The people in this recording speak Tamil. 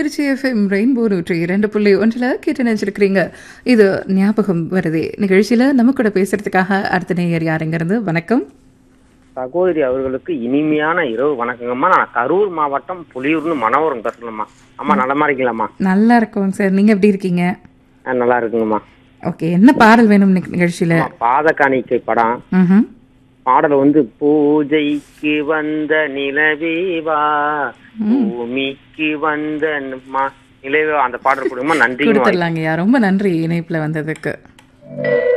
திருச்சி எஃப்எம் ரெயின்போ நூற்றி இரண்டு புள்ளி ஒன்றில் கேட்டு நினைச்சிருக்கிறீங்க இது ஞாபகம் வருதே நிகழ்ச்சியில் நம்ம கூட பேசுறதுக்காக அடுத்த நேயர் யாருங்கிறது வணக்கம் சகோதரி அவர்களுக்கு இனிமையான இரவு வணக்கங்கம்மா நான் கரூர் மாவட்டம் புலியூர்னு மனோரம் பேசுறேம்மா அம்மா நலமா இருக்கீங்களாம்மா நல்லா இருக்கோங்க சார் நீங்கள் எப்படி இருக்கீங்க ஆ, நல்லா இருக்குங்கம்மா ஓகே என்ன பாடல் வேணும் இன்னைக்கு நிகழ்ச்சியில் அம்மா, பாத காணிக்கை படம் ம் பாடல் வந்து பூஜைக்கு வந்த நிலவேவா பூமிக்கு வந்த ம- நிலவே அந்த பாடல் கொடுங்கம்மா நன்றிங்கம்மா கொடுத்துடலாங்கய்யா ரொம்ப நன்றி இணைப்பில் வந்ததுக்கு